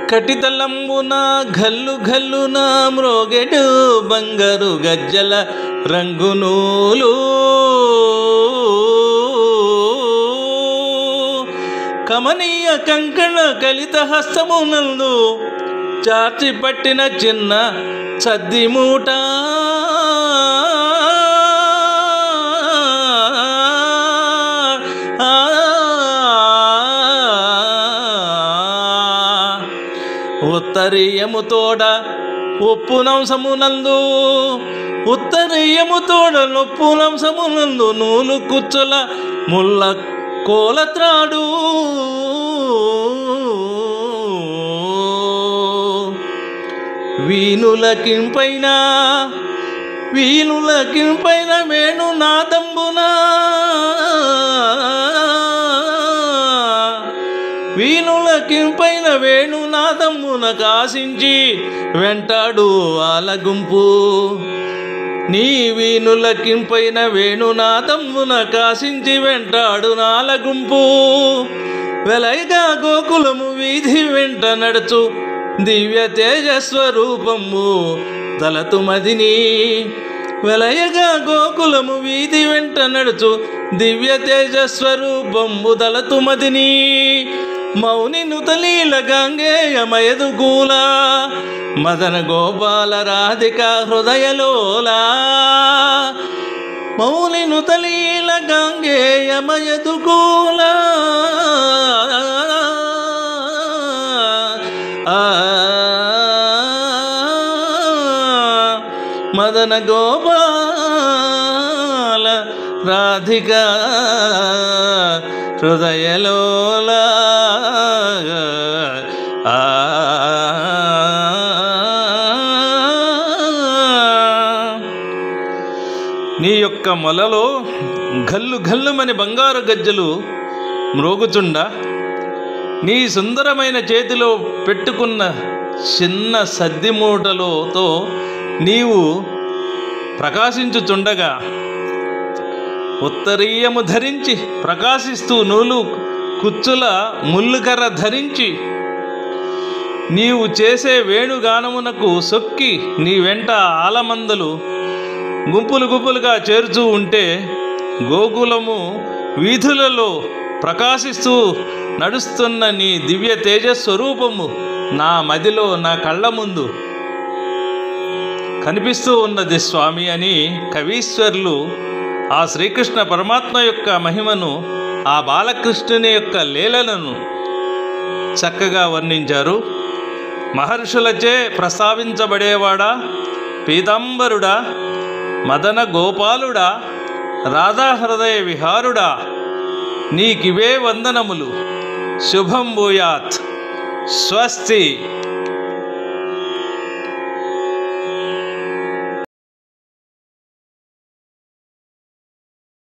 కటితలంబున గల్లు గల్లున మ్రోగెడు బంగారు గజ్జల రంగునూలు కమనీయ కంకణ కలిత హస్తమునందు చాచి పట్టిన చిన్న సద్ది మూట ఉత్తరీయముతోడ ఉప్పునంశమునందు ఉత్తరీయముతోడ నొప్పునంశమునందు నూలు కుచ్చుల ముల్ల కోలత్రాడు వీణులకింపైన వీణులకింపైన వేణు నాదంబునా వీణులకింపైన వేణునాదమ్మున కాసించి వెంటాడు ఆలగుంపు నీ వీణులకింపైన వేణునాదమ్మున కాసించి వెంటాడు నాలగుంపు వెలైగా గోకులము వీధి వెంట నడుచు దివ్య తేజస్వరూపము తలతు మదిని వెలయగా గోకులము వీధి వెంట నడుచు దివ్య తేజస్వరూపంబు దళతు మదిని మౌని నుతలీల గంగేయమయదుగూల మదన గోపాల రాధిక హృదయలోలా మౌని నుతలీల గంగేయమయదుగూల ఆ మదన గోపాల రాధిక హృదయలోల ఆ నీ యొక్క మొలలో గల్లు గల్లుమని బంగారు గజ్జలు మ్రోగుచుండా నీ సుందరమైన చేతిలో పెట్టుకున్న చిన్న సద్ది మూటలతో నీవు ప్రకాశించుచుండగా ఉత్తరీయము ధరించి ప్రకాశిస్తూ నూలు కుచ్చుల ముల్లుకర్ర ధరించి నీవు చేసే వేణుగానమునకు సొక్కి నీ వెంట ఆలమందలు గుంపులు గుంపులుగా చేరుచూ ఉంటే గోకులము వీధులలో ప్రకాశిస్తూ నడుస్తున్న నీ దివ్య తేజస్వరూపము నా మదిలో నా కళ్ళ ముందు కనిపిస్తూ ఉన్నది స్వామి అని కవీశ్వరులు ఆ శ్రీకృష్ణ పరమాత్మ యొక్క మహిమను ఆ బాలకృష్ణుని యొక్క లీలలను చక్కగా వర్ణించారు మహర్షులచే ప్రస్తావించబడేవాడా పీతాంబరుడా మదన గోపాలుడా రాధాహృదయ విహారుడా నీకివే వందనములు శుభం భూయాత్ స్వస్తి